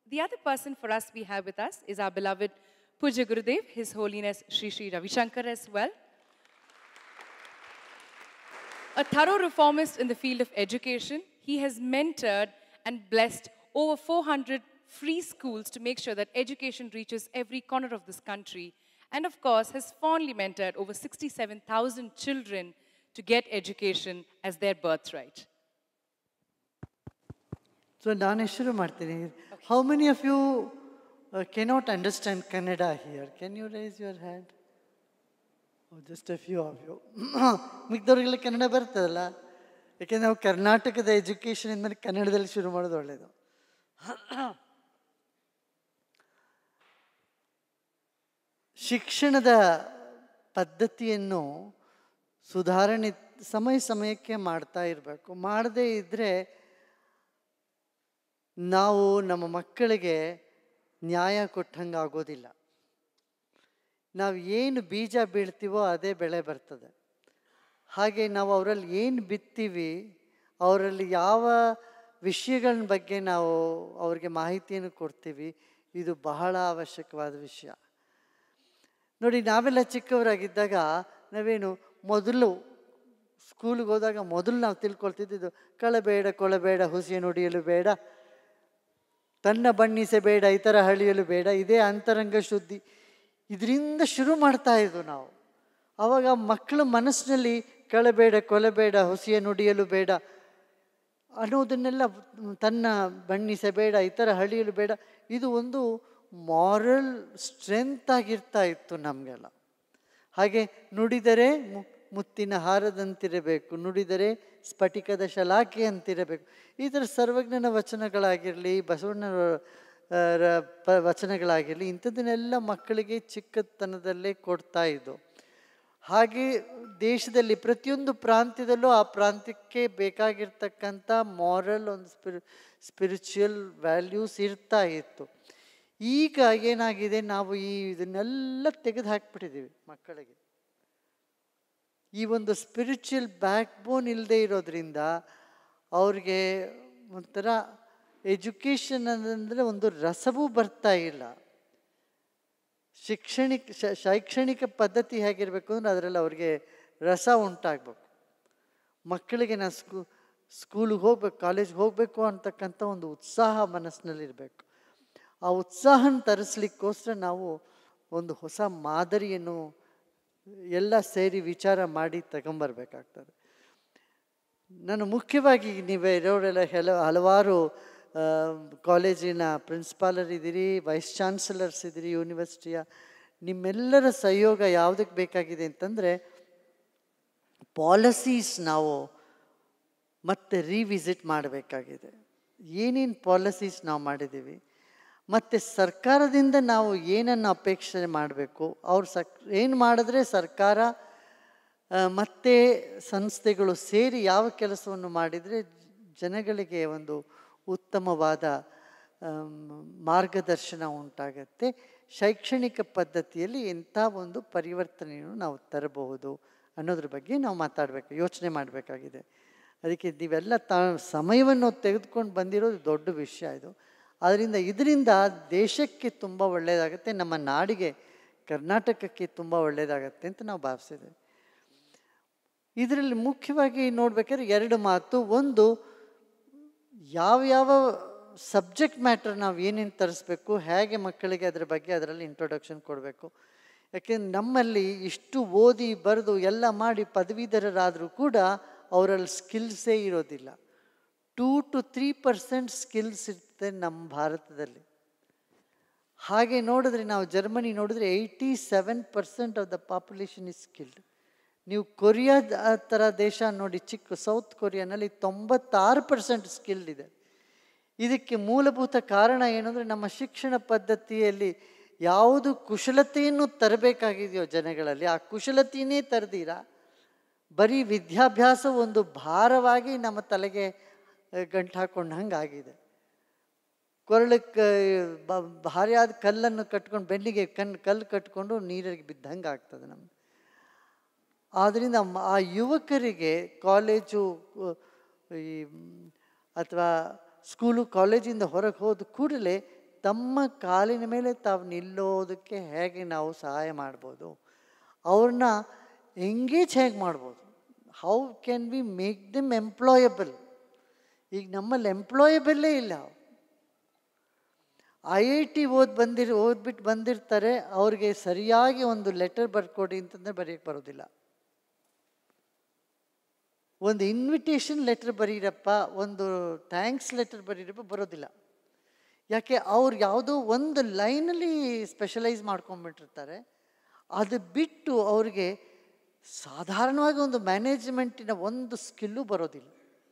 The other person for us we have with us is our beloved Puja Gurudev, His Holiness Sri Sri Ravi Shankar as well. A thorough reformist in the field of education, he has mentored and blessed over 400 free schools to make sure that education reaches every corner of this country. And of course, has fondly mentored over 67,000 children to get education as their birthright. So ನಾನೇ ಶುರು ಮಾಡ್ತೀನಿ how many of you cannot understand Kannada here can you raise your hand just a few of you ಮಿಕ್ದವ್ರಿಗೆಲ್ಲ ಕನ್ನಡ ಬರ್ತದಲ್ಲ ಯಾಕೆಂದ್ರೆ ನಾವು ಕರ್ನಾಟಕದ education ಇಂದ ಕನ್ನಡದಲ್ಲಿ ಶುರು ಮಾಡೋದು ಒಳ್ಳೆಯದು ಶಿಕ್ಷಣದ ಪದ್ಧತಿಯನ್ನು ಸುಧಾರಣೆ ಸಮಯ ಸಮಯಕ್ಕೆ ಮಾಡ್ತಾ ಇರಬೇಕು ಮಾಡದೇ ಇದ್ದರೆ ನಾವು ನಮ್ಮ ಮಕ್ಕಳಿಗೆ ನ್ಯಾಯ ಕೊಟ್ಟಂಗೆ ಆಗೋದಿಲ್ಲ ನಾವು ಏನು ಬೀಜ ಬೀಳ್ತೀವೋ ಅದೇ ಬೆಳೆ ಬರ್ತದೆ ಹಾಗೆ ನಾವು ಅವರಲ್ಲಿ ಏನು ಬಿತ್ತೀವಿ ಅವರಲ್ಲಿ ಯಾವ ವಿಷಯಗಳ ಬಗ್ಗೆ ನಾವು ಅವ್ರಿಗೆ ಮಾಹಿತಿಯನ್ನು ಕೊಡ್ತೀವಿ ಇದು ಬಹಳ ಅವಶ್ಯಕವಾದ ವಿಷಯ ನೋಡಿ ನಾವೆಲ್ಲ ಚಿಕ್ಕವರಾಗಿದ್ದಾಗ ನಾವೇನು ಮೊದಲು ಸ್ಕೂಲಿಗೆ ಹೋದಾಗ ಮೊದಲು ನಾವು ತಿಳ್ಕೊಳ್ತಿದ್ದು ಕಳಬೇಡ ಕೊಳಬೇಡ ಹುಸಿಯ ನುಡಿಯಲು ಬೇಡ ತನ್ನ ಬಣ್ಣಿಸಬೇಡ ಇತರ ಹಳಿಯಲು ಬೇಡ ಇದೇ ಅಂತರಂಗ ಶುದ್ಧಿ ಇದರಿಂದ ಶುರು ಮಾಡ್ತಾ ಇದ್ವು ನಾವು ಆವಾಗ ಮಕ್ಕಳ ಮನಸ್ಸಿನಲ್ಲಿ ಕಳಬೇಡ ಕೊಲಬೇಡ ಹುಸಿಯ ನುಡಿಯಲು ಬೇಡ ಅನ್ನೋದನ್ನೆಲ್ಲ ತನ್ನ ಬಣ್ಣಿಸಬೇಡ ಇತರ ಹಳಿಯಲು ಬೇಡ ಇದು ಒಂದು ಮಾರಲ್ ಸ್ಟ್ರೆಂತ್ ಆಗಿರ್ತಾ ಇತ್ತು ನಮಗೆಲ್ಲ ಹಾಗೆ ನುಡಿದರೆ ಮು ಮುತ್ತಿನ ಹಾರದಂತಿರಬೇಕು ನುಡಿದರೆ ಸ್ಫಟಿಕದ ಶಲಾಖೆ ಅಂತಿರಬೇಕು ಈ ಥರ ಸರ್ವಜ್ಞನ ವಚನಗಳಾಗಿರಲಿ ಬಸವಣ್ಣನ ಆ, ರ- ಪ ವಚನಗಳಾಗಿರಲಿ ಇಂಥದ್ದನ್ನೆಲ್ಲ ಮಕ್ಕಳಿಗೆ ಚಿಕ್ಕತನದಲ್ಲೇ ಕೊಡ್ತಾ ಇದ್ದು ಹಾಗೆ ದೇಶದಲ್ಲಿ ಪ್ರತಿಯೊಂದು ಪ್ರಾಂತ್ಯದಲ್ಲೂ ಆ ಪ್ರಾಂತ್ಯಕ್ಕೆ ಬೇಕಾಗಿರ್ತಕ್ಕಂಥ ಮಾರಲ್ ಒಂದು ಸ್ಪಿರಿ ಸ್ಪಿರಿಚುವಲ್ ವ್ಯಾಲ್ಯೂಸ್ ಇರ್ತಾ ಇತ್ತು ಈಗ ಏನಾಗಿದೆ ನಾವು ಈ ಇದನ್ನೆಲ್ಲ ತೆಗೆದು ಹಾಕ್ಬಿಟ್ಟಿದ್ದೀವಿ ಮಕ್ಕಳಿಗೆ ಈ ಒಂದು ಸ್ಪಿರಿಚುವಲ್ ಬ್ಯಾಕ್ ಬೋನ್ ಇಲ್ಲದೆ ಇರೋದ್ರಿಂದ ಅವ್ರಿಗೆ ಒಂಥರ ಎಜುಕೇಷನ್ ಅಂದರೆ ಒಂದು ರಸವೂ ಬರ್ತಾ ಇಲ್ಲ ಶಿಕ್ಷಣಿಕ ಶ- ಶೈಕ್ಷಣಿಕ ಪದ್ಧತಿ ಹೇಗಿರಬೇಕು ಅಂದ್ರೆ ಅದರಲ್ಲಿ ಅವ್ರಿಗೆ ರಸ ಉಂಟಾಗಬೇಕು ಮಕ್ಕಳಿಗೆ ನಾನು ಸ್ಕೂ ಸ್ಕೂಲಿಗೆ ಹೋಗ್ಬೇಕು ಕಾಲೇಜ್ಗೆ ಹೋಗಬೇಕು ಅಂತಕ್ಕಂಥ ಒಂದು ಉತ್ಸಾಹ ಮನಸ್ಸಿನಲ್ಲಿರಬೇಕು ಆ ಉತ್ಸಾಹನ ತರಿಸ್ಲಿಕ್ಕೋಸ್ಕರ ನಾವು ಒಂದು ಹೊಸ ಮಾದರಿಯನ್ನು ಎಲ್ಲ ಸೇರಿ ವಿಚಾರ ಮಾಡಿ ತಗೊಂಬರ್ಬೇಕಾಗ್ತದೆ ನಾನು ಮುಖ್ಯವಾಗಿ ನೀವು ಇರೋರೆಲ್ಲ ಹೆಲ ಹಲವಾರು ಆ, ಕಾಲೇಜಿನ ಪ್ರಿನ್ಸಿಪಾಲರ್ ಇದ್ದೀರಿ ವೈಸ್ ಚಾನ್ಸಲರ್ಸ್ ಇದ್ದೀರಿ ಯೂನಿವರ್ಸಿಟಿಯ ನಿಮ್ಮೆಲ್ಲರ ಸಹಯೋಗ ಯಾವುದಕ್ಕೆ ಬೇಕಾಗಿದೆ ಅಂತಂದರೆ ಪಾಲಿಸೀಸ್ ನಾವು ಮತ್ತೆ ರೀವಿಸಿಟ್ ಮಾಡಬೇಕಾಗಿದೆ ಏನೇನು ಪಾಲಿಸೀಸ್ ನಾವು ಮಾಡಿದ್ದೀವಿ ಮತ್ತು ಸರ್ಕಾರದಿಂದ ನಾವು ಏನನ್ನು ಅಪೇಕ್ಷೆ ಮಾಡಬೇಕು ಅವ್ರು ಸಕ್ ಏನು ಮಾಡಿದ್ರೆ ಸರ್ಕಾರ ಆ, ಮತ್ತೆ ಸಂಸ್ಥೆಗಳು ಸೇರಿ ಯಾವ ಕೆಲಸವನ್ನು ಮಾಡಿದರೆ ಜನಗಳಿಗೆ ಒಂದು ಉತ್ತಮವಾದ ಆಮ್, ಮಾರ್ಗದರ್ಶನ ಉಂಟಾಗತ್ತೆ ಶೈಕ್ಷಣಿಕ ಪದ್ಧತಿಯಲ್ಲಿ ಎಂಥ ಒಂದು ಪರಿವರ್ತನೆಯನ್ನು ನಾವು ತರಬಹುದು ಅನ್ನೋದ್ರ ಬಗ್ಗೆ ನಾವು ಮಾತಾಡಬೇಕು ಯೋಚನೆ ಮಾಡಬೇಕಾಗಿದೆ ಅದಕ್ಕೆ ನೀವೆಲ್ಲ ತಾ ಸಮಯವನ್ನು ತೆಗೆದುಕೊಂಡು ಬಂದಿರೋದು ದೊಡ್ಡ ವಿಷಯ ಇದು ಆದ್ದರಿಂದ ಇದರಿಂದ ದೇಶಕ್ಕೆ ತುಂಬ ಒಳ್ಳೆಯದಾಗತ್ತೆ ನಮ್ಮ ನಾಡಿಗೆ ಕರ್ನಾಟಕಕ್ಕೆ ತುಂಬ ಒಳ್ಳೆಯದಾಗತ್ತೆ ಅಂತ ನಾವು ಭಾವಿಸಿದ್ದೇವೆ ಇದರಲ್ಲಿ ಮುಖ್ಯವಾಗಿ ನೋಡ್ಬೇಕಾದ್ರೆ ಎರಡು ಮಾತು ಒಂದು ಯಾವ ಯಾವ ಸಬ್ಜೆಕ್ಟ್ ಮ್ಯಾಟರ್ ನಾವು ಏನೇನು ತರಿಸ್ಬೇಕು ಹೇಗೆ ಮಕ್ಕಳಿಗೆ ಅದರ ಬಗ್ಗೆ ಅದರಲ್ಲಿ ಇಂಟ್ರೊಡಕ್ಷನ್ ಕೊಡಬೇಕು ಯಾಕೆಂದ್ರೆ ನಮ್ಮಲ್ಲಿ ಇಷ್ಟು ಓದಿ ಬರೆದು ಎಲ್ಲ ಮಾಡಿ ಪದವೀಧರರಾದರೂ ಕೂಡ ಅವರಲ್ಲಿ ಸ್ಕಿಲ್ಸೇ ಇರೋದಿಲ್ಲ two to three percent skills ಇರುತ್ತೆ ನಮ್ಮ ಭಾರತದಲ್ಲಿ ಹಾಗೆ ನೋಡಿದ್ರೆ ನಾವು ಜರ್ಮನಿ ನೋಡಿದ್ರೆ eighty seven percent of the population is skilled ನೀವು ಕೊರಿಯಾದ ಆ ಥರ ದೇಶ ನೋಡಿ ಚಿಕ್ಕ ಸೌತ್ ಕೊರಿಯಾನಲ್ಲಿ ತೊಂಬತ್ತಾರು ಪರ್ಸೆಂಟ್ ಸ್ಕಿಲ್ಡ್ ಇದೆ ಇದಕ್ಕೆ ಮೂಲಭೂತ ಕಾರಣ ಏನು ಅಂದರೆ ನಮ್ಮ ಶಿಕ್ಷಣ ಪದ್ಧತಿಯಲ್ಲಿ ಯಾವುದು ಕುಶಲತೆಯನ್ನು ತರಬೇಕಾಗಿದೆಯೋ ಜನಗಳಲ್ಲಿ ಆ ಕುಶಲತೆಯೇ ತರದಿರ ಬರೀ ವಿದ್ಯಾಭ್ಯಾಸ ಒಂದು ಭಾರವಾಗಿ ನಮ್ಮ ತಲೆಗೆ ಆ, ಗಂಟು ಹಾಕೊಂಡು ಹಂಗಾಗಿದೆ ಕೊರಳಕ್ಕೆ ಬ ಭಾರಿಯಾದ ಕಲ್ಲನ್ನು ಕಟ್ಕೊಂಡು ಬೆನ್ನಿಗೆ ಕಣ್ ಕಲ್ಲು ಕಟ್ಕೊಂಡು ನೀರಿಗೆ ಬಿದ್ದಂಗೆ ಆಗ್ತದೆ ನಮ್ಗೆ ಆದ್ದರಿಂದ ಮ- ಆ ಯುವಕರಿಗೆ ಕಾಲೇಜು ಅಹ್, ಈ ಅಥವಾ ಸ್ಕೂಲು ಕಾಲೇಜಿಂದ ಹೊರಗೆ ಹೋದ ಕೂಡಲೇ ತಮ್ಮ ಕಾಲಿನ ಮೇಲೆ ತಾವು ನಿಲ್ಲೋದಕ್ಕೆ ಹೇಗೆ ನಾವು ಸಹಾಯ ಮಾಡ್ಬೋದು ಅವ್ರನ್ನ ಎಂಗೇಜ್ ಹೇಗೆ ಮಾಡ್ಬೋದು how can we make them employable ಈಗ ನಮ್ಮಲ್ಲಿ ಎಂಪ್ಲಾಯಬಲ್ಲೇ ಇಲ್ಲ ಐ ಐ ಟಿ ಓದ್ ಬಂದಿರ್ ಓದ್ಬಿಟ್ಟು ಬಂದಿರ್ತಾರೆ ಅವ್ರಿಗೆ ಸರಿಯಾಗಿ ಒಂದು ಲೆಟರ್ ಬರ್ಕೊಡಿ ಅಂತಂದರೆ ಬರೆಯೋಕ್ಕೆ ಬರೋದಿಲ್ಲ ಒಂದು ಇನ್ವಿಟೇಷನ್ ಲೆಟರ್ ಬರೀರಪ್ಪ ಒಂದು ಥ್ಯಾಂಕ್ಸ್ ಲೆಟರ್ ಬರೀರಪ್ಪ ಬರೋದಿಲ್ಲ ಯಾಕೆ ಅವ್ರು ಯಾವುದೋ ಒಂದು ಲೈನಲ್ಲಿ ಸ್ಪೆಷಲೈಸ್ ಮಾಡ್ಕೊಂಡ್ಬಿಟ್ಟಿರ್ತಾರೆ ಅದು ಬಿಟ್ಟು ಅವ್ರಿಗೆ ಸಾಧಾರಣವಾಗಿ ಒಂದು ಮ್ಯಾನೇಜ್ಮೆಂಟಿನ ಒಂದು ಸ್ಕಿಲ್ಲು ಬರೋದಿಲ್ಲ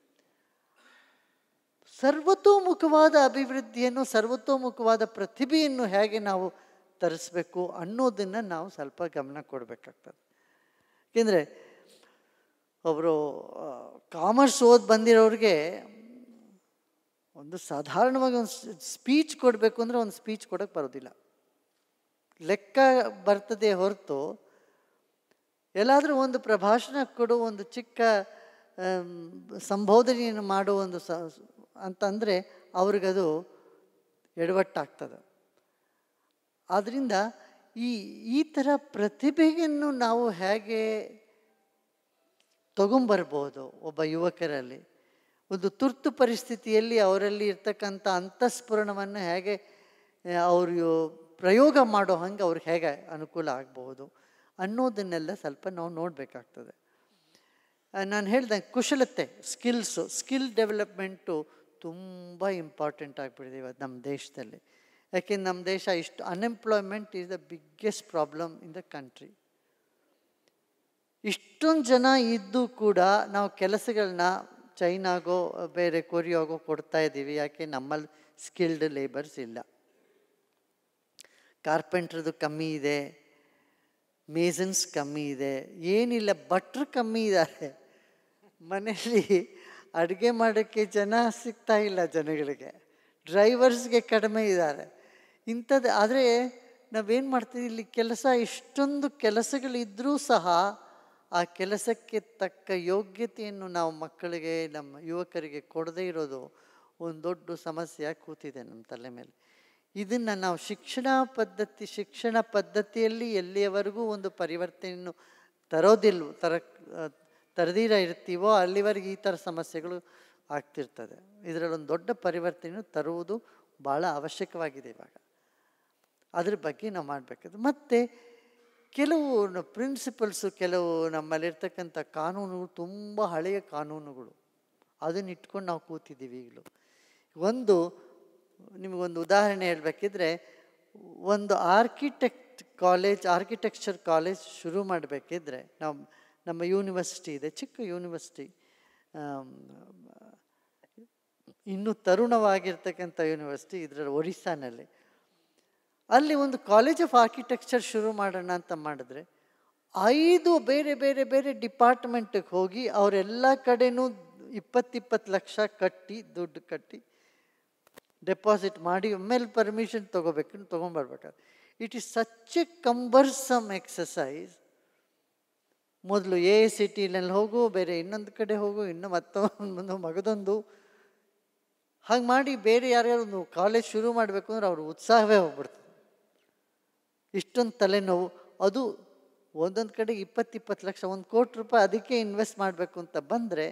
ಸರ್ವತೋಮುಖವಾದ ಅಭಿವೃದ್ಧಿಯನ್ನು ಸರ್ವತೋಮುಖವಾದ ಪ್ರತಿಭೆಯನ್ನು ಹೇಗೆ ನಾವು ತರಿಸ್ಬೇಕು ಅನ್ನೋದನ್ನು ನಾವು ಸ್ವಲ್ಪ ಗಮನ ಕೊಡಬೇಕಾಗ್ತದೆ ಏಕೆಂದರೆ ಒಬ್ಬರು ಕಾಮರ್ಸ್ ಓದಿ ಬಂದಿರೋರಿಗೆ ಒಂದು ಸಾಧಾರಣವಾಗಿ ಒಂದು ಸ್ಪೀಚ್ ಕೊಡಬೇಕು ಅಂದರೆ ಒಂದು ಸ್ಪೀಚ್ ಕೊಡೋಕ್ಕೆ ಬರೋದಿಲ್ಲ ಲೆಕ್ಕ ಬರ್ತದೆ ಹೊರತು ಎಲ್ಲಾದರೂ ಒಂದು ಪ್ರಭಾಷಣ ಕೊಡು ಒಂದು ಚಿಕ್ಕ ಆಮ್, ಸಂಬೋಧನೆಯನ್ನು ಮಾಡೋ ಒಂದು ಸ ಅಂತಂದರೆ ಅವ್ರಿಗದು ಎಡವಟ್ಟಾಗ್ತದೆ ಆದ್ದರಿಂದ ಈ ಈ ಥರ ಪ್ರತಿಭೆಯನ್ನು ನಾವು ಹೇಗೆ ತಗೊಂಬರ್ಬೋದು ಒಬ್ಬ ಯುವಕರಲ್ಲಿ ಒಂದು ತುರ್ತು ಪರಿಸ್ಥಿತಿಯಲ್ಲಿ ಅವರಲ್ಲಿ ಇರ್ತಕ್ಕಂಥ ಅಂತಃಸ್ಫುರಣವನ್ನು ಹೇಗೆ ಆ, ಅವರು ಪ್ರಯೋಗ ಮಾಡೋ ಹಂಗೆ ಅವ್ರಿಗೆ ಹೇಗೆ ಅನುಕೂಲ ಆಗಬಹುದು ಅನ್ನೋದನ್ನೆಲ್ಲ ಸ್ವಲ್ಪ ನಾವು ನೋಡಬೇಕಾಗ್ತದೆ ನಾನು ಹೇಳ್ದಂಗೆ ಕುಶಲತೆ ಸ್ಕಿಲ್ಸು ಸ್ಕಿಲ್ ಡೆವಲಪ್ಮೆಂಟು ತುಂಬ ಇಂಪಾರ್ಟೆಂಟ್ ಆಗಿಬಿಟ್ಟಿದೆ ಇವತ್ತು ನಮ್ಮ ದೇಶದಲ್ಲಿ ಯಾಕೆ ನಮ್ಮ ದೇಶ ಇಷ್ಟು unemployment is the biggest problem in the country ಇಷ್ಟೊಂದು ಜನ ಇದ್ದು ಕೂಡ ನಾವು ಕೆಲಸಗಳನ್ನ ಚೈನಾಗೋ ಬೇರೆ ಕೊರಿಯಾಗೋ ಕೊಡ್ತಾ ಇದ್ದೀವಿ ಯಾಕೆ ನಮ್ಮಲ್ಲಿ ಸ್ಕಿಲ್ಡ್ ಲೇಬರ್ಸ್ ಇಲ್ಲ ಕಾರ್ಪೆಂಟ್ರದ್ದು ಕಮ್ಮಿ ಇದೆ ಮೇಸನ್ಸ್ ಕಮ್ಮಿ ಇದೆ ಏನಿಲ್ಲ ಭಟ್ರು ಕಮ್ಮಿ ಇದ್ದಾರೆ ಮನೆಯಲ್ಲಿ ಅಡುಗೆ ಮಾಡೋಕ್ಕೆ ಜನ ಸಿಗ್ತಾ ಇಲ್ಲ ಜನಗಳಿಗೆ ಡ್ರೈವರ್ಸ್ಗೆ ಕಡಿಮೆ ಇದ್ದಾರೆ ಇಂಥದ್ದು ಆದರೆ ನಾವೇನು ಮಾಡ್ತೀವಿ ಇಲ್ಲಿ ಕೆಲಸ ಇಷ್ಟೊಂದು ಕೆಲಸಗಳಿದ್ದರೂ ಸಹ ಆ ಕೆಲಸಕ್ಕೆ ತಕ್ಕ ಯೋಗ್ಯತೆಯನ್ನು ನಾವು ಮಕ್ಕಳಿಗೆ ನಮ್ಮ ಯುವಕರಿಗೆ ಕೊಡದೇ ಇರೋದು ಒಂದು ದೊಡ್ಡ ಸಮಸ್ಯೆಯಾಗಿ ಕೂತಿದೆ ನಮ್ಮ ತಲೆ ಮೇಲೆ ಇದನ್ನು ನಾವು ಶಿಕ್ಷಣ ಪದ್ಧತಿ ಶಿಕ್ಷಣ ಪದ್ಧತಿಯಲ್ಲಿ ಎಲ್ಲಿಯವರೆಗೂ ಒಂದು ಪರಿವರ್ತನೆಯನ್ನು ತರೋದಿಲ್ಲ ತರ ತರದಿರ ಇರ್ತೀವೋ ಅಲ್ಲಿವರೆಗೆ ಈ ಥರ ಸಮಸ್ಯೆಗಳು ಆಗ್ತಿರ್ತದೆ ಇದರಲ್ಲೊಂದು ದೊಡ್ಡ ಪರಿವರ್ತನೆಯನ್ನು ತರುವುದು ಭಾಳ ಅವಶ್ಯಕವಾಗಿದೆ ಇವಾಗ ಅದ್ರ ಬಗ್ಗೆ ನಾವು ಮಾಡಬೇಕಾದ್ರೆ ಮತ್ತು ಕೆಲವು ಪ್ರಿನ್ಸಿಪಲ್ಸು ಕೆಲವು ನಮ್ಮಲ್ಲಿರ್ತಕ್ಕಂಥ ಕಾನೂನುಗಳು ತುಂಬ ಹಳೆಯ ಕಾನೂನುಗಳು ಅದನ್ನ ಇಟ್ಕೊಂಡು ನಾವು ಕೂತಿದ್ದೀವಿ ಈಗಲೂ ಒಂದು ನಿಮಗೊಂದು ಉದಾಹರಣೆ ಹೇಳಬೇಕಿದ್ರೆ ಒಂದು ಆರ್ಕಿಟೆಕ್ಟ್ ಕಾಲೇಜ್ ಆರ್ಕಿಟೆಕ್ಚರ್ ಕಾಲೇಜ್ ಶುರು ಮಾಡಬೇಕಿದ್ರೆ ನಾವು ನಮ್ಮ ಯೂನಿವರ್ಸಿಟಿ ಇದೆ ಚಿಕ್ಕ ಯೂನಿವರ್ಸಿಟಿ ಇನ್ನೂ ತರುಣವಾಗಿರ್ತಕ್ಕಂಥ ಯೂನಿವರ್ಸಿಟಿ ಇದರಲ್ಲಿ ಒರಿಸ್ಸಾನಲ್ಲಿ ಅಲ್ಲಿ ಒಂದು ಕಾಲೇಜ್ ಆಫ್ ಆರ್ಕಿಟೆಕ್ಚರ್ ಶುರು ಮಾಡೋಣ ಅಂತ ಮಾಡಿದ್ರೆ ಐದು ಬೇರೆ ಬೇರೆ ಬೇರೆ ಡಿಪಾರ್ಟ್ಮೆಂಟಿಗೆ ಹೋಗಿ ಅವರೆಲ್ಲ ಕಡೆನೂ ಇಪ್ಪತ್ತಿಪ್ಪತ್ತು ಲಕ್ಷ ಕಟ್ಟಿ ದುಡ್ಡು ಕಟ್ಟಿ ಡೆಪಾಸಿಟ್ ಮಾಡಿ ಆಮೇಲೆ ಪರ್ಮಿಷನ್ ತೊಗೋಬೇಕು ತೊಗೊಂಬರ್ಬೇಕಾದ್ರೆ it is such a cumbersome exercise ಮೊದಲು ಎ ಸಿಟಿನಲ್ಲಿ ಹೋಗು ಬೇರೆ ಇನ್ನೊಂದು ಕಡೆ ಹೋಗು ಇನ್ನು ಮತ್ತೊಂದು ಮಗದೊಂದು ಹಾಗೆ ಮಾಡಿ ಬೇರೆ ಯಾರ್ಯಾರು ಒಂದು ಕಾಲೇಜ್ ಶುರು ಮಾಡಬೇಕು ಅಂದ್ರೆ ಅವ್ರ ಉತ್ಸಾಹವೇ ಹೋಗ್ಬಿಡ್ತದೆ ಇಷ್ಟೊಂದು ತಲೆನೋವು ಅದು ಒಂದೊಂದು ಕಡೆ ಇಪ್ಪತ್ತಿಪ್ಪತ್ತು ಲಕ್ಷ ಒಂದು ಕೋಟಿ ರೂಪಾಯಿ ಅದಕ್ಕೆ ಇನ್ವೆಸ್ಟ್ ಮಾಡಬೇಕು ಅಂತ ಬಂದರೆ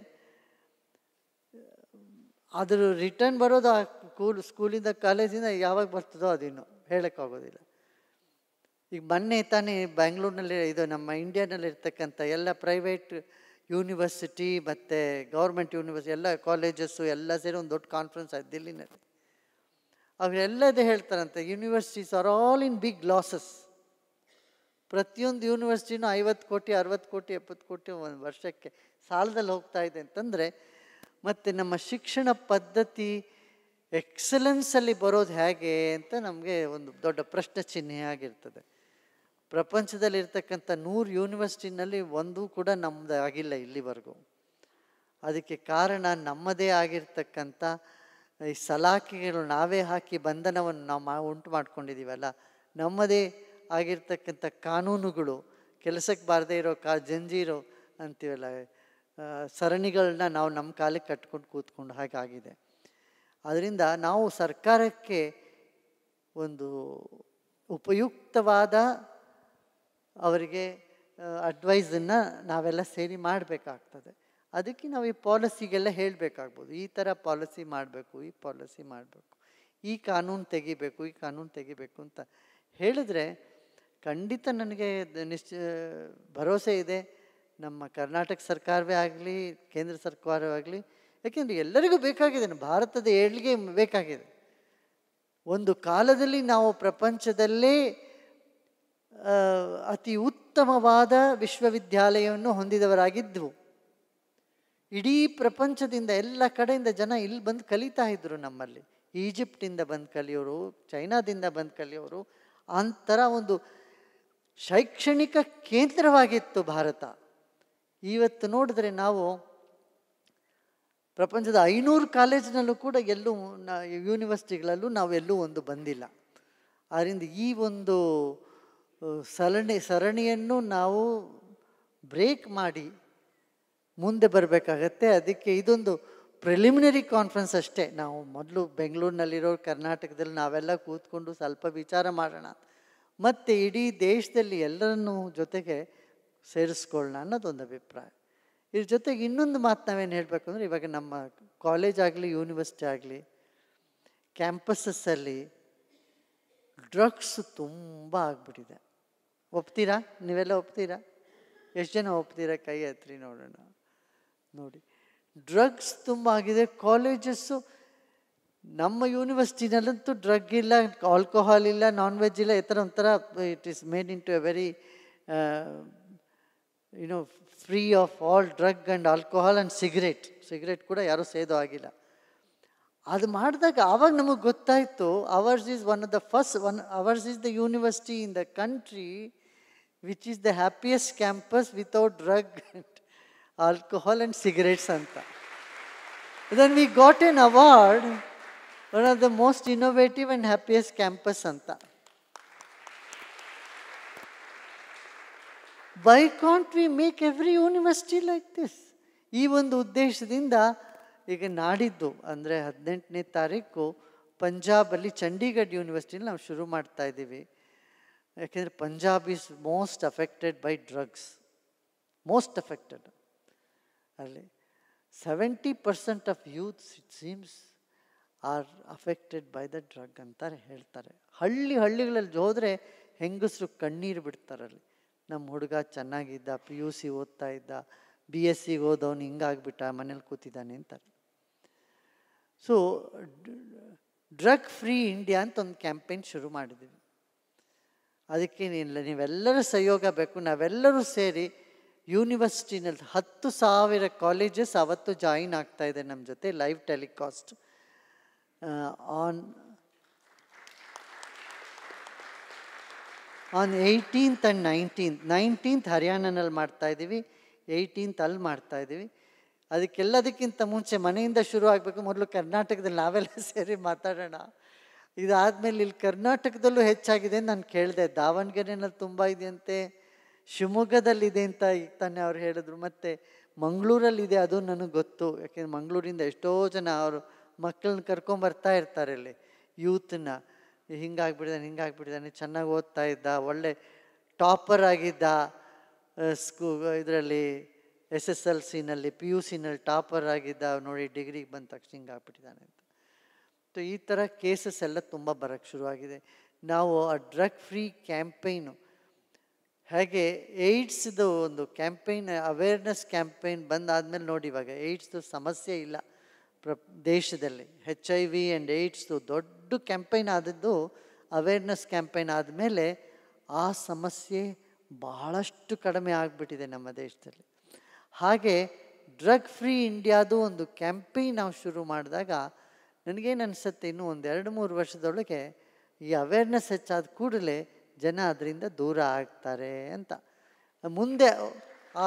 ಅದ್ರ ರಿಟರ್ನ್ ಬರೋದು ಆ ಸ್ಕೂಲ್ ಸ್ಕೂಲಿಂದ ಕಾಲೇಜಿಂದ ಯಾವಾಗ ಬರ್ತದೋ ಅದಿನ್ನು ಹೇಳೋಕ್ಕಾಗೋದಿಲ್ಲ ಈಗ ಮೊನ್ನೆ ತಾನೇ ಬ್ಯಾಂಗ್ಳೂರಿನಲ್ಲಿ ಇದು ನಮ್ಮ ಇಂಡಿಯಾನಲ್ಲಿ ಇರ್ತಕ್ಕಂಥ ಎಲ್ಲ ಪ್ರೈವೇಟ್ ಯೂನಿವರ್ಸಿಟಿ ಮತ್ತು ಗೌರ್ಮೆಂಟ್ ಯೂನಿವರ್ಸಿಟಿ ಎಲ್ಲ ಕಾಲೇಜಸ್ಸು ಎಲ್ಲ ಸೇರಿ ಒಂದು ದೊಡ್ಡ ಕಾನ್ಫರೆನ್ಸ್ ಆಯ್ತು ದಿಲ್ಲಿನಲ್ಲಿ ಅವರೆಲ್ಲದೇ ಹೇಳ್ತಾರಂತೆ universities are all in big losses ಪ್ರತಿಯೊಂದು ಯೂನಿವರ್ಸಿಟಿನೂ ಐವತ್ತು ಕೋಟಿ ಅರವತ್ತು ಕೋಟಿ ಎಪ್ಪತ್ತು ಕೋಟಿ ಒಂದು ವರ್ಷಕ್ಕೆ ಸಾಲದಲ್ಲಿ ಹೋಗ್ತಾ ಇದೆ ಅಂತಂದರೆ ಮತ್ತು ನಮ್ಮ ಶಿಕ್ಷಣ ಪದ್ಧತಿ ಎಕ್ಸಲೆನ್ಸಲ್ಲಿ ಬರೋದು ಹೇಗೆ ಅಂತ ನಮಗೆ ಒಂದು ದೊಡ್ಡ ಪ್ರಶ್ನೆ ಚಿಹ್ನೆ ಆಗಿರ್ತದೆ ಪ್ರಪಂಚದಲ್ಲಿರ್ತಕ್ಕಂಥ ನೂರು ಯೂನಿವರ್ಸಿಟಿನಲ್ಲಿ ಒಂದೂ ಕೂಡ ನಮ್ಮದು ಆಗಿಲ್ಲ ಇಲ್ಲಿವರೆಗೂ ಅದಕ್ಕೆ ಕಾರಣ ನಮ್ಮದೇ ಆಗಿರ್ತಕ್ಕಂಥ ಈ ಸಲಾಕೆಗಳು ನಾವೇ ಹಾಕಿ ಬಂಧನವನ್ನು ನಾವು ಮಾ ಉಂಟು ಮಾಡ್ಕೊಂಡಿದ್ದೀವಲ್ಲ ನಮ್ಮದೇ ಆಗಿರ್ತಕ್ಕಂಥ ಕಾನೂನುಗಳು ಕೆಲಸಕ್ಕೆ ಬಾರದೇ ಇರೋ ಕಾ ಜಂಜೀರು ಅಂತೀವಲ್ಲ ಆ, ಸರಣಿಗಳನ್ನ ನಾವು ನಮ್ಮ ಕಾಲಕ್ಕೆ ಕಟ್ಕೊಂಡು ಕೂತ್ಕೊಂಡು ಹಾಗಾಗಿದೆ ಅದರಿಂದ ನಾವು ಸರ್ಕಾರಕ್ಕೆ ಒಂದು ಉಪಯುಕ್ತವಾದ ಅವರಿಗೆ ಅಡ್ವೈಸನ್ನು ನಾವೆಲ್ಲ ಸೇರಿ ಮಾಡಬೇಕಾಗ್ತದೆ ಅದಕ್ಕೆ ನಾವು ಈ ಪಾಲಿಸಿಗೆಲ್ಲ ಹೇಳಬೇಕಾಗ್ಬೋದು ಈ ಥರ ಪಾಲಿಸಿ ಮಾಡಬೇಕು ಈ ಪಾಲಿಸಿ ಮಾಡಬೇಕು ಈ ಕಾನೂನು ತೆಗಿಬೇಕು ಈ ಕಾನೂನು ತೆಗಿಬೇಕು ಅಂತ ಹೇಳಿದ್ರೆ ಖಂಡಿತ ನನಗೆ ದ- ನಿಶ್ಚ ಭರವಸೆ ಇದೆ ನಮ್ಮ ಕರ್ನಾಟಕ ಸರ್ಕಾರವೇ ಆಗಲಿ ಕೇಂದ್ರ ಸರ್ಕಾರವೇ ಆಗಲಿ ಯಾಕೆಂದರೆ ಎಲ್ಲರಿಗೂ ಬೇಕಾಗಿದೆ ನಮ್ಮ ಭಾರತದ ಏಳ್ಗೆ ಬೇಕಾಗಿದೆ ಒಂದು ಕಾಲದಲ್ಲಿ ನಾವು ಪ್ರಪಂಚದಲ್ಲೇ ಆ, ಅತಿ ಉತ್ತಮವಾದ ವಿಶ್ವವಿದ್ಯಾಲಯವನ್ನು ಹೊಂದಿದವರಾಗಿದ್ದವು ಇಡೀ ಪ್ರಪಂಚದಿಂದ ಎಲ್ಲ ಕಡೆಯಿಂದ ಜನ ಇಲ್ಲಿ ಬಂದು ಕಲಿತಾ ಇದ್ರು ನಮ್ಮಲ್ಲಿ ಈಜಿಪ್ಟಿಂದ ಬಂದು ಕಲಿಯೋರು ಚೈನಾದಿಂದ ಬಂದು ಕಲಿಯೋರು ಅಂತರ ಒಂದು ಶೈಕ್ಷಣಿಕ ಕೇಂದ್ರವಾಗಿತ್ತು ಭಾರತ ಇವತ್ತು ನೋಡಿದ್ರೆ ನಾವು ಪ್ರಪಂಚದ ಐನೂರು ಕಾಲೇಜಿನಲ್ಲೂ ಕೂಡ ಎಲ್ಲೂ ನ ಯೂನಿವರ್ಸಿಟಿಗಳಲ್ಲೂ ನಾವೆಲ್ಲೂ ಒಂದು ಬಂದಿಲ್ಲ ಆದ್ದರಿಂದ ಈ ಒಂದು ಆ, ಸರಣಿ ಸರಣಿಯನ್ನು ನಾವು ಬ್ರೇಕ್ ಮಾಡಿ ಮುಂದೆ ಬರಬೇಕಾಗತ್ತೆ ಅದಕ್ಕೆ ಇದೊಂದು ಪ್ರಿಲಿಮಿನರಿ ಕಾನ್ಫರೆನ್ಸ್ ಅಷ್ಟೇ ನಾವು ಮೊದಲು ಬೆಂಗಳೂರಿನಲ್ಲಿರೋ ಕರ್ನಾಟಕದಲ್ಲಿ ನಾವೆಲ್ಲ ಕೂತ್ಕೊಂಡು ಸ್ವಲ್ಪ ವಿಚಾರ ಮಾಡೋಣ ಮತ್ತು ಇಡೀ ದೇಶದಲ್ಲಿ ಎಲ್ಲರನ್ನೂ ಜೊತೆಗೆ ಸೇರಿಸ್ಕೊಳ್ಳೋಣ ಅನ್ನೋದೊಂದು ಅಭಿಪ್ರಾಯ ಇದ್ರ ಜೊತೆಗೆ ಇನ್ನೊಂದು ಮಾತು ನಾವೇನು ಹೇಳಬೇಕು ಅಂದರೆ ಇವಾಗ ನಮ್ಮ ಕಾಲೇಜ್ ಆಗಲಿ ಯೂನಿವರ್ಸಿಟಿ ಆಗಲಿ ಕ್ಯಾಂಪಸಸ್ಸಲ್ಲಿ ಡ್ರಗ್ಸ್ ತುಂಬ ಆಗ್ಬಿಟ್ಟಿದೆ ಒಪ್ತೀರಾ ನೀವೆಲ್ಲ ಒಪ್ತೀರಾ ಎಷ್ಟು ಜನ ಒಪ್ತೀರಾ ಕೈ ಎತ್ರಿ ನೋಡೋಣ ನೋಡಿ ಡ್ರಗ್ಸ್ ತುಂಬ ಆಗಿದೆ ಕಾಲೇಜಸ್ಸು ನಮ್ಮ ಯೂನಿವರ್ಸಿಟಿನಲ್ಲಂತೂ ಡ್ರಗ್ ಇಲ್ಲ ಆಲ್ಕೋಹಾಲ್ ಇಲ್ಲ ನಾನ್ ವೆಜ್ ಇಲ್ಲ ಈ ಥರ ಒಂಥರ it is made into a very you know free of all drug and alcohol and cigarette cigarette ಕೂಡ ಯಾರೂ ಸೇದೋ ಆಗಿಲ್ಲ ಅದು ಮಾಡಿದಾಗ ಆವಾಗ ನಮಗೆ ಗೊತ್ತಾಯಿತು ours is one of the first one ours is the university in the country which is the happiest campus without drug alcohol and cigarettes ಅಂತ then we got an award one of the most innovative and happiest campus ಅಂತ why can't we make every university like this ಈ ಒಂದು ಉದ್ದೇಶದಿಂದ ಈಗ ನಾಡಿದ್ದು ಅಂದರೆ ಹದಿನೆಂಟನೇ ತಾರೀಕು ಪಂಜಾಬಲ್ಲಿ ಚಂಡೀಗಢ ಯೂನಿವರ್ಸಿಟಿಲಿ ನಾವು ಶುರು ಮಾಡ್ತಾ ಇದ್ದೀವಿ ಯಾಕೆಂದರೆ Punjab is most affected by drugs most affected ಅಲ್ಲಿ seventy percent of youths it seems are affected by the drug ಅಂತಾರೆ ಹೇಳ್ತಾರೆ ಹಳ್ಳಿ ಹಳ್ಳಿಗಳಲ್ಲಿ ಹೋದರೆ ಹೆಂಗಸರು ಕಣ್ಣೀರು ಬಿಡ್ತಾರಲ್ಲಿ ನಮ್ಮ ಹುಡುಗ ಚೆನ್ನಾಗಿದ್ದ ಪಿ ಯು ಸಿ ಓದ್ತಾ ಇದ್ದ ಬಿ ಎಸ್ ಸಿಗೆ ಓದವನು ಹಿಂಗಾಗ್ಬಿಟ್ಟ ಮನೇಲಿ ಕೂತಿದ್ದಾನೆ ಅಂತಾರೆ ಸೊ ಡ್ರಗ್ ಫ್ರೀ ಇಂಡಿಯಾ ಅಂತ ಒಂದು ಕ್ಯಾಂಪೇನ್ ಶುರು ಮಾಡಿದ್ದೀವಿ ಅದಕ್ಕೆ ನೀನಿಲ್ಲ ನೀವೆಲ್ಲರ ಸಹಯೋಗ ಬೇಕು ನಾವೆಲ್ಲರೂ ಸೇರಿ ಯೂನಿವರ್ಸಿಟಿನಲ್ಲಿ ಹತ್ತು ಸಾವಿರ ಕಾಲೇಜಸ್ ಅವತ್ತು ಜಾಯಿನ್ ಆಗ್ತಾ ಇದೆ ನಮ್ಮ ಜೊತೆ live telecast on on eighteenth and nineteenth nineteenth ಹರಿಯಾಣನಲ್ಲಿ ಮಾಡ್ತಾ ಇದ್ದೀವಿ ಏಯ್ಟೀನ್ತ್ ಅಲ್ಲಿ ಮಾಡ್ತಾ ಇದ್ದೀವಿ ಅದಕ್ಕೆಲ್ಲದಕ್ಕಿಂತ ಮುಂಚೆ ಮನೆಯಿಂದ ಶುರು ಆಗಬೇಕು ಮೊದಲು ಕರ್ನಾಟಕದಲ್ಲಿ ನಾವೆಲ್ಲ ಸೇರಿ ಮಾತಾಡೋಣ ಇದಾದಮೇಲೆ ಇಲ್ಲಿ ಕರ್ನಾಟಕದಲ್ಲೂ ಹೆಚ್ಚಾಗಿದೆ ಅಂತ ನಾನು ಕೇಳಿದೆ ದಾವಣಗೆರೆನಲ್ಲಿ ತುಂಬ ಇದೆಯಂತೆ ಶಿವಮೊಗ್ಗದಲ್ಲಿದೆ ಅಂತ ಈಗ ತಾನೇ ಅವ್ರು ಹೇಳಿದ್ರು ಮತ್ತು ಮಂಗಳೂರಲ್ಲಿದೆ ಅದು ನನಗೆ ಗೊತ್ತು ಯಾಕೆಂದ್ರೆ ಮಂಗಳೂರಿಂದ ಎಷ್ಟೋ ಜನ ಅವರು ಮಕ್ಕಳನ್ನ ಕರ್ಕೊಂಬರ್ತಾ ಇರ್ತಾರೆ ಇಲ್ಲಿ ಯೂತ್ನ ಹಿಂಗಾಗ್ಬಿಟ್ಟಿದ್ದಾನೆ ಹಿಂಗಾಗ್ಬಿಟ್ಟಿದ್ದಾನೆ ಚೆನ್ನಾಗಿ ಓದ್ತಾ ಇದ್ದ ಒಳ್ಳೆ ಟಾಪರ್ ಆಗಿದ್ದ ಸ್ಕೂ ಇದರಲ್ಲಿ ಎಸ್ ಎಸ್ ಎಲ್ ಸಿನಲ್ಲಿ ಪಿ ಯು ಸಿನಲ್ಲಿ ಟಾಪರ್ ಆಗಿದ್ದ ನೋಡಿ ಡಿಗ್ರಿಗೆ ಬಂದ ತಕ್ಷಣ ಹಿಂಗಾಗ್ಬಿಟ್ಟಿದ್ದಾನೆ ಅಂತ ಸೊ ಈ ಥರ ಕೇಸಸ್ ಎಲ್ಲ ತುಂಬ ಬರೋಕ್ಕೆ ಶುರುವಾಗಿದೆ ನಾವು ಆ ಡ್ರಗ್ ಫ್ರೀ ಕ್ಯಾಂಪೈನು ಹಾಗೆ ಏಯ್ಡ್ಸ್ದು ಒಂದು ಕ್ಯಾಂಪೈನ್ ಅವೇರ್ನೆಸ್ ಕ್ಯಾಂಪೈನ್ ಬಂದಾದಮೇಲೆ ನೋಡಿ ಇವಾಗ ಏಯ್ಡ್ಸ್ದು ಸಮಸ್ಯೆ ಇಲ್ಲ ಪ್ರ ದೇಶದಲ್ಲಿ ಹೆಚ್ ಐ ವಿ ಆ್ಯಂಡ್ ಏಯ್ಡ್ಸ್ದು ದೊಡ್ಡ ಕ್ಯಾಂಪೈನ್ ಆದದ್ದು ಅವೇರ್ನೆಸ್ ಕ್ಯಾಂಪೈನ್ ಆದಮೇಲೆ ಆ ಸಮಸ್ಯೆ ಬಹಳಷ್ಟು ಕಡಿಮೆ ಆಗಿಬಿಟ್ಟಿದೆ ನಮ್ಮ ದೇಶದಲ್ಲಿ ಹಾಗೆ ಡ್ರಗ್ ಫ್ರೀ ಇಂಡಿಯಾದು ಒಂದು ಕ್ಯಾಂಪೈನ್ ನಾವು ಶುರು ಮಾಡಿದಾಗ ನನಗೇನು ಅನಿಸುತ್ತೆ ಇನ್ನೂ ಒಂದು ಎರಡು ಮೂರು ವರ್ಷದೊಳಗೆ ಈ ಅವೇರ್ನೆಸ್ ಹೆಚ್ಚಾದ ಕೂಡಲೇ ಜನ ಅದರಿಂದ ದೂರ ಆಗ್ತಾರೆ ಅಂತ ಮುಂದೆ ಆ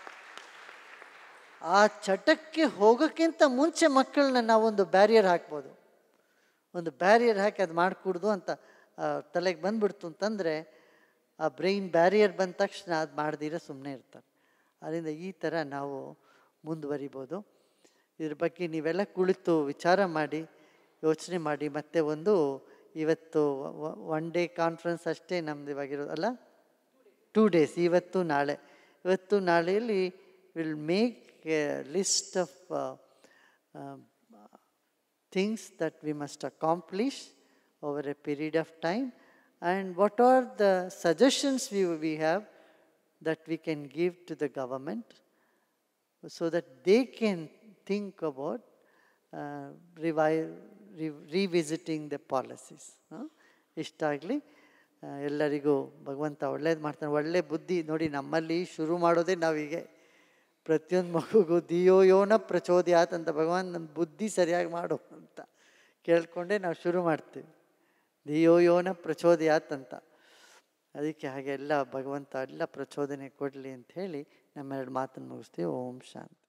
ಆ ಚಟಕ್ಕೆ ಹೋಗೋಕ್ಕಿಂತ ಮುಂಚೆ ಮಕ್ಕಳನ್ನ ನಾವೊಂದು ಬ್ಯಾರಿಯರ್ ಹಾಕ್ಬೋದು ಒಂದು ಬ್ಯಾರಿಯರ್ ಹಾಕಿ ಅದು ಮಾಡಿಕೊಡ್ದು ಅಂತ ಆ, ತಲೆಗೆ ಬಂದ್ಬಿಡ್ತು ಅಂತಂದರೆ ಆ ಬ್ರೈನ್ ಬ್ಯಾರಿಯರ್ ಬಂದ ತಕ್ಷಣ ಅದು ಮಾಡ್ದಿರ ಸುಮ್ಮನೆ ಇರ್ತಾರೆ ಅದರಿಂದ ಈ ಥರ ನಾವು ಮುಂದುವರಿಬೋದು ಇದ್ರ ಬಗ್ಗೆ ನೀವೆಲ್ಲ ಕುಳಿತು ವಿಚಾರ ಮಾಡಿ ಯೋಚನೆ ಮಾಡಿ ಮತ್ತೆ ಒಂದು ಇವತ್ತು ಒನ್ ಡೇ ಕಾನ್ಫರೆನ್ಸ್ ಅಷ್ಟೇ ನಮ್ದು ಇವಾಗಿರೋದು ಅಲ್ಲ ಟೂ ಡೇಸ್ ಇವತ್ತು ನಾಳೆ ಇವತ್ತು ನಾಳೆಯಲ್ಲಿ will make a list of things that we must accomplish over a period of time and what are the suggestions we we have that we can give to the government so that they can think about uh, revi- re- revisiting the policies. ಹ? ಇಷ್ಟಾಗಲಿ ಆ, ಎಲ್ಲರಿಗೂ ಭಗವಂತ ಒಳ್ಳೇದು ಮಾಡ್ತಾನೆ ಒಳ್ಳೆ ಬುದ್ಧಿ ನೋಡಿ ನಮ್ಮಲ್ಲಿ ಶುರು ಮಾಡೋದೇ ನಾವೀಗೆ ಪ್ರತಿಯೊಂದು ಮಗುಗೂ ದಿಯೋ ಯೋನ ಪ್ರಚೋದ್ಯಾತ್ ಅಂತ ಭಗವಾನ್ ನಮ್ಮ ಬುದ್ಧಿ ಸರಿಯಾಗಿ ಮಾಡು ಅಂತ ಕೇಳ್ಕೊಂಡೇ ನಾವು ಶುರು ಮಾಡ್ತೀವಿ ಧಿಯೋ ಯೋನ ಪ್ರಚೋದಯಾತ್ ಅಂತ ಅದಕ್ಕೆ ಹಾಗೆ ಎಲ್ಲ ಭಗವಂತ ಎಲ್ಲ ಪ್ರಚೋದನೆ ಕೊಡಲಿ ಅಂತ ಹೇಳಿ ನಮ್ಮೆರಡು ಮಾತನ್ನು ಮುಗಿಸ್ತೀವಿ ಓಂ ಶಾಂತಿ